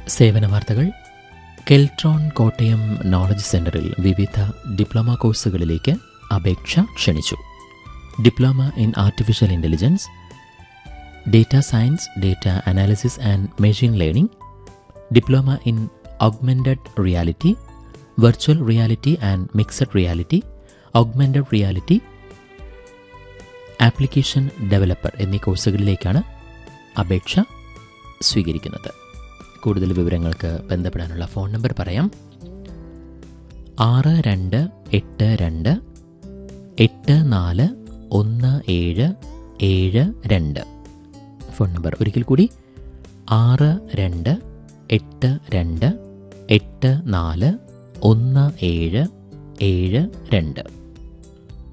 സേവന വാർത്തകൾ കെൽട്രോൺ കോട്ടയം നോളജ് സെന്ററിൽ വിവിധ ഡിപ്ലോമ കോഴ്സുകളിലേക്ക് അപേക്ഷ ക്ഷണിച്ചു diploma in artificial intelligence data science data analysis and machine learning diploma in augmented reality virtual reality and mixed reality augmented reality application developer എന്നീ കോഴ്സുകളിലേക്കാണ് അപേക്ഷ സ്വീകരിക്കുന്നത് കൂടുതൽ വിവരങ്ങൾക്ക് ബന്ധപ്പെടാനുള്ള ഫോൺ നമ്പർ പറയാം ആറ് രണ്ട് എട്ട് രണ്ട് എട്ട് നാല് ഒന്ന് ഏഴ് ഏഴ് രണ്ട് ഫോൺ നമ്പർ ഒരിക്കൽ കൂടി ആറ് രണ്ട് എട്ട് രണ്ട് എട്ട് നാല് ഒന്ന് ഏഴ് ഏഴ് രണ്ട്